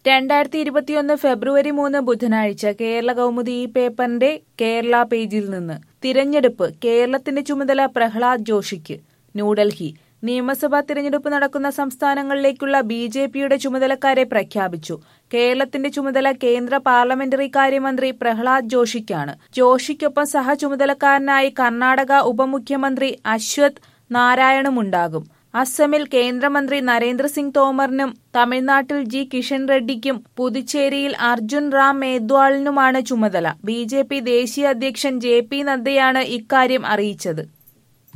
രണ്ടായിരത്തി ഇരുപത്തിയൊന്ന് ഫെബ്രുവരി മൂന്ന് ബുധനാഴ്ച കേരള കൗമുദി ഈ പേപ്പറിന്റെ കേരള പേജിൽ നിന്ന് തിരഞ്ഞെടുപ്പ് കേരളത്തിന്റെ ചുമതല പ്രഹ്ലാദ് ജോഷിക്ക് ന്യൂഡൽഹി നിയമസഭാ തിരഞ്ഞെടുപ്പ് നടക്കുന്ന സംസ്ഥാനങ്ങളിലേക്കുള്ള ബി ജെ പിയുടെ ചുമതലക്കാരെ പ്രഖ്യാപിച്ചു കേരളത്തിന്റെ ചുമതല കേന്ദ്ര പാർലമെന്ററി കാര്യമന്ത്രി പ്രഹ്ലാദ് ജോഷിക്കാണ് ജോഷിക്കൊപ്പം സഹചുമതലക്കാരനായി കർണാടക ഉപമുഖ്യമന്ത്രി അശ്വത് നാരായണുമുണ്ടാകും അസമിൽ കേന്ദ്രമന്ത്രി നരേന്ദ്രസിംഗ് തോമറിനും തമിഴ്നാട്ടിൽ ജി കിഷൻ റെഡ്ഡിക്കും പുതുച്ചേരിയിൽ അർജുൻ റാം മേദ്വാളിനുമാണ് ചുമതല ബി ജെ പി ദേശീയ അധ്യക്ഷൻ ജെ പി നദ്ദയാണ് ഇക്കാര്യം അറിയിച്ചത്